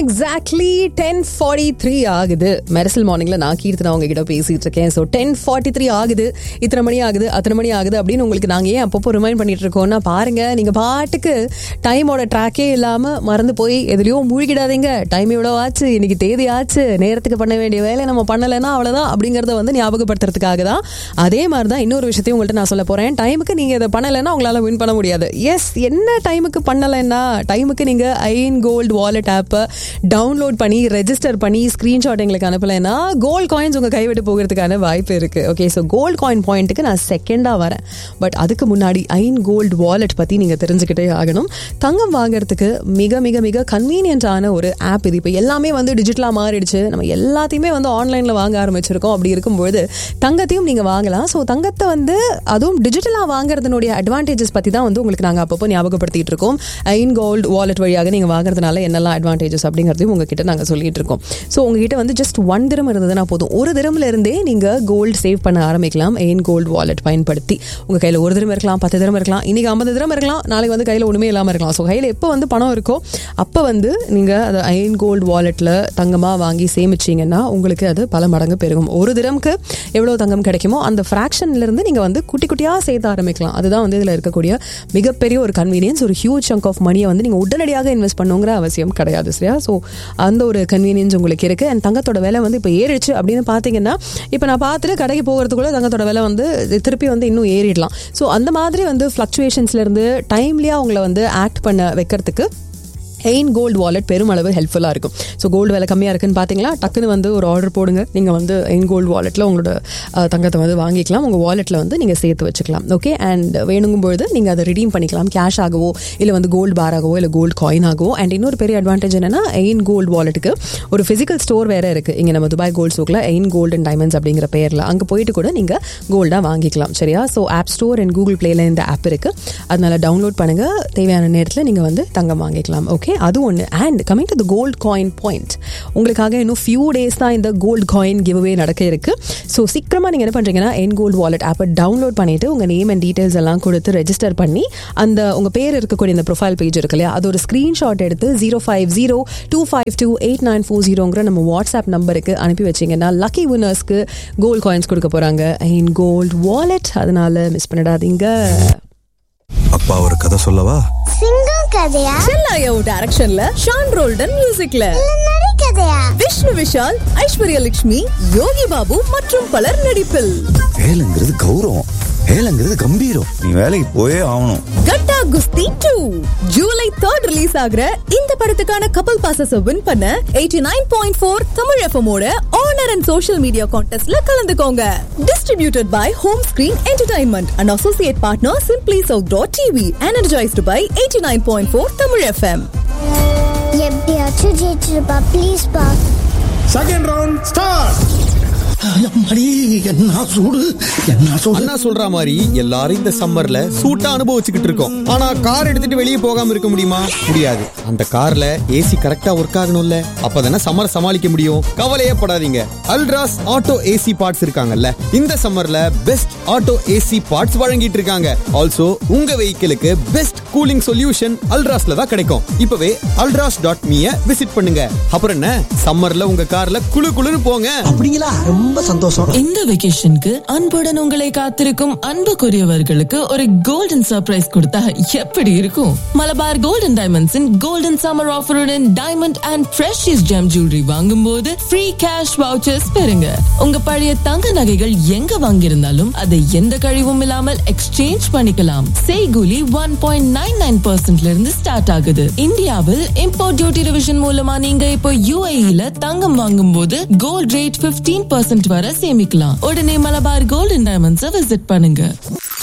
exactly ten forty three ஆகுது மெரசல் மார்னிங்ல நான் கீர்த்தனா உங்ககிட்ட பேசிட்டு இருக்கேன் ஸோ டென் ஃபார்ட்டி த்ரீ ஆகுது இத்தனை மணி ஆகுது அத்தனை மணி ஆகுது அப்படின்னு உங்களுக்கு நாங்கள் ஏன் அப்பப்போ ரிமைண்ட் பண்ணிட்டு இருக்கோம்னா பாருங்க நீங்க பாட்டுக்கு டைமோட ட்ராக்கே இல்லாம மறந்து போய் எதுலயோ மூழ்கிடாதீங்க டைம் எவ்வளோ ஆச்சு இன்னைக்கு தேதி ஆச்சு நேரத்துக்கு பண்ண வேண்டிய வேலையை நம்ம பண்ணலைன்னா அவ்வளோதான் அப்படிங்கறத வந்து ஞாபகப்படுத்துறதுக்காக தான் அதே மாதிரி தான் இன்னொரு விஷயத்தையும் உங்கள்கிட்ட நான் சொல்ல போறேன் டைமுக்கு நீங்க இதை பண்ணலைன்னா உங்களால வின் பண்ண முடியாது எஸ் என்ன டைமுக்கு பண்ணலைன்னா டைமுக்கு நீங்க ஐன் கோல்டு வாலெட் ஆப்பை டவுன்லோட் பண்ணி ரெஜிஸ்டர் பண்ணி ஸ்க்ரீன்ஷாட் எங்களுக்கு அனுப்பலைன்னா கோல்ட் காயின்ஸ் உங்க கைவிட்டு போகிறதுக்கான வாய்ப்பு இருக்கு ஓகே ஸோ கோல்ட் காயின் பாயிண்ட்டுக்கு நான் செகண்டா வரேன் பட் அதுக்கு முன்னாடி ஐன் கோல்டு வாலெட் பத்தி நீங்க தெரிஞ்சுக்கிட்டே ஆகணும் தங்கம் வாங்குறதுக்கு மிக மிக மிக கன்வீனியன்டான ஒரு ஆப் இது இப்போ எல்லாமே வந்து டிஜிட்டலா மாறிடுச்சு நம்ம எல்லாத்தையுமே வந்து ஆன்லைன்ல வாங்க ஆரம்பிச்சிருக்கோம் அப்படி இருக்கும்போது தங்கத்தையும் நீங்க வாங்கலாம் ஸோ தங்கத்தை வந்து அதுவும் டிஜிட்டலா வாங்குறதுனுடைய அட்வான்டேஜஸ் பத்தி தான் வந்து உங்களுக்கு நாங்க அப்பப்போ ஞாபகப்படுத்திட்டு இருக்கோம் ஐன் கோல்டு வாலெட் வழியாக நீங்க வாங்குறதுனால என்னெல்லாம் அட்வான்டேஜஸ் அப்படிங்கிறதையும் உங்ககிட்ட நாங்க சொல்லிட்டு இருக்கோம் ஸோ உங்ககிட்ட வந்து ஜஸ்ட் ஒன் திரம் இருந்ததுன்னா போதும் ஒரு திரம்ல இருந்தே நீங்க கோல்டு சேவ் பண்ண ஆரம்பிக்கலாம் எயின் கோல்டு வாலெட் பயன்படுத்தி உங்க கையில ஒரு திரம் இருக்கலாம் பத்து திரம் இருக்கலாம் இன்னைக்கு ஐம்பது திரம் இருக்கலாம் நாளைக்கு வந்து கையில ஒண்ணுமே இல்லாம இருக்கலாம் ஸோ கையில எப்போ வந்து பணம் இருக்கோ அப்போ வந்து நீங்க அதை அயன் கோல்டு வாலெட்ல தங்கமா வாங்கி சேமிச்சீங்கன்னா உங்களுக்கு அது பல மடங்கு பெருகும் ஒரு திரம்க்கு எவ்வளவு தங்கம் கிடைக்குமோ அந்த ஃபிராக்ஷன்ல இருந்து நீங்க வந்து குட்டி குட்டியா சேர்த்து ஆரம்பிக்கலாம் அதுதான் வந்து இதுல இருக்கக்கூடிய மிகப்பெரிய ஒரு கன்வீனியன்ஸ் ஒரு ஹியூஜ் சங்க் ஆஃப் மணியை வந்து நீங்க உடனடியாக இன்வெஸ்ட் பண்ணுங்கிற அவசியம் கிடையாது சரியா ஸோ அந்த ஒரு கன்வீனியன்ஸ் உங்களுக்கு இருக்கு அண்ட் தங்கத்தோட விலை வந்து இப்போ ஏறிடுச்சு அப்படின்னு பார்த்தீங்கன்னா இப்போ நான் பார்த்துட்டு கடைக்கு போகிறதுக்குள்ள தங்கத்தோட விலை வந்து திருப்பி வந்து இன்னும் ஏறிடலாம் ஸோ அந்த மாதிரி வந்து ஃப்ளக்சுவேஷன்ஸ்ல இருந்து டைம்லியா உங்களை வந்து ஆக்ட் பண்ண வைக்கிறதுக்கு எயின் கோல்டு வாலெட் பெருமளவு ஹெல்ப்ஃபுல்லாக இருக்கும் ஸோ கோல்டு விலை கம்மியாக இருக்குன்னு பார்த்தீங்களா டக்குன்னு வந்து ஒரு ஆர்டர் போடுங்க நீங்கள் வந்து எயின் கோல்டு வாலெட்டில் உங்களோட அஹ், தங்கத்தை வந்து வாங்கிக்கலாம் உங்கள் வாலெட்டில் வந்து நீங்கள் சேர்த்து வச்சுக்கலாம் ஓகே அண்ட் வேணுங்கும்பொழுது நீங்கள் அதை ரிடீம் பண்ணிக்கலாம் கேஷ் ஆகவோ இல்லை வந்து கோல்டு பார் ஆகவோ இல்லை கோல்டு காயின் ஆகவோ அண்ட் இன்னொரு பெரிய அட்வான்டேஜ் என்னன்னா எயின் கோல்டு வாலெட்டுக்கு ஒரு ஃபிசிக்கல் ஸ்டோர் வேற இருக்கு இங்கே நம்ம துபாய் கோல்டு ஸ்டோக்கில் எயின் கோல்டு அண்ட் டைமண்ட்ஸ் அப்படிங்கிற பேரில் அங்கே போயிட்டு கூட நீங்கள் கோல்டாக வாங்கிக்கலாம் சரியா so app store and Google பிளேல இந்த ஆப் இருக்கு அதனால டவுன்லோட் பண்ணுங்க தேவையான நேரத்தில் நீங்கள் வந்து தங்கம் வாங்கிக்கலாம் ஓகே அது ஒன்று and coming to the gold coin point உங்களுக்காக இன்னும் ஃபியூ டேஸ் தான் இந்த கோல்ட் காயின் கிவ்அவே நடக்க இருக்கு ஸோ சீக்கிரமாக நீங்கள் என்ன பண்ணுறீங்கன்னா என் கோல்டு வாலெட் ஆப்பை டவுன்லோட் பண்ணிட்டு உங்கள் நேம் அண்ட் டீடைல்ஸ் எல்லாம் கொடுத்து ரெஜிஸ்டர் பண்ணி அந்த உங்கள் பேர் இருக்கக்கூடிய இந்த ப்ரொஃபைல் பேஜ் இருக்கு இல்லையா அது ஒரு ஸ்க்ரீன்ஷாட் எடுத்து zero five zero two five two eight nine four ஜீரோங்கிற நம்ம வாட்ஸ்அப் நம்பருக்கு அனுப்பி வச்சிங்கன்னா லக்கி வினர்ஸ்க்கு கோல்ட் காயின்ஸ் கொடுக்க போகிறாங்க என் கோல்டு வாலெட் அதனால மிஸ் பண்ணிடாதீங்க அப்பா ஒரு கதை சொல்லவா சிங்கம் கதையா செல்லாயோ டைரக்ஷன்ல ஷான் ரோல்டன் மியூசிக்ல இல்ல நரி கதையா விஷ்ணு விஷால் ஐஸ்வர்யா லட்சுமி யோகி பாபு மற்றும் பலர் நடிப்பில் வேலைங்கிறது கௌரவம் வேலைங்கிறது கம்பீரம் நீ வேலைக்கு போயே ஆகணும் கட்டா குஸ்தி டூ ஜூலை தேர்ட் ரிலீஸ் ஆகுற இந்த படத்துக்கான கப்பல் பாசஸ் வின் பண்ண eighty nine point four Tamil எஃப்எமோட ஆனர் அண்ட் சோஷியல் மீடியா கான்டெஸ்ட்ல கலந்துக்கோங்க distributed by home screen entertainment and associate partner simply south dot TV energised by eighty nine point four Tamil FM எப்படியாச்சும் ஜெயிச்சிருப்பா please பா second round start அம்மாடி, என்ன சூடு என்ன சூடு அண்ணா சொல்ற மாதிரி எல்லாரும் இந்த சம்மர்ல சூட்டா அனுபவிச்சுக்கிட்டு இருக்கோம் ஆனா கார் எடுத்துட்டு வெளியே போகாம இருக்க முடியுமா முடியாது அந்த கார்ல ஏசி கரெக்டா ஒர்க் ஆகணும்ல அப்பதானே சம்மர் சமாளிக்க முடியும் கவலையே படாதீங்க அல்ட்ராஸ் ஆட்டோ ஏசி பார்ட்ஸ் இருக்காங்கல்ல இந்த சம்மர்ல பெஸ்ட் ஆட்டோ ஏசி பார்ட்ஸ் வழங்கிட்டு இருக்காங்க ஆல்சோ உங்க வெஹிக்கிளுக்கு பெஸ்ட் கூலிங் சொல்யூஷன் அல்ட்ராஸ்ல தான் கிடைக்கும் இப்பவே அல்ட்ராஸ் டாட் மீய விசிட் பண்ணுங்க அப்புறம் என்ன சம்மர்ல உங்க கார்ல குளு குளுன்னு போங்க அப்படிங்களா ரொம்ப சந்தோஷம் இந்த வெகேஷனுக்கு அன்புடன் உங்களை காத்திருக்கும் அன்புக்குரியவர்களுக்கு ஒரு கோல்டன் சர்ப்ரைஸ் கொடுத்தா எப்படி இருக்கும் மலபார் கோல்டன் டைமண்ட்ஸின் கோல்டன் சம்மர் ஆஃபருடன் diamond and precious gem jewellery வாங்கும் போது ஃப்ரீ கேஷ் வவுச்சர்ஸ் பெறுங்க உங்க பழைய தங்க நகைகள் எங்க வாங்கியிருந்தாலும் அதை எந்த கழிவும் இல்லாமல் எக்ஸ்சேஞ்ச் பண்ணிக்கலாம் செய்கூலி ஒன் பாயிண்ட் நைன் நைன் பர்சன்ட்ல இருந்து ஸ்டார்ட் ஆகுது இந்தியாவில் இம்போர்ட் டியூட்டி ரிவிஷன் மூலமா நீங்க இப்போ யூஏஇல தங்கம் வாங்கும் போது கோல்ட் ரேட் 15% பர்சன்ட் வரை சேமிக்கலாம் உடனே மலபார் கோல்டன் டைமண்ட்ஸை விசிட் பண்ணுங்க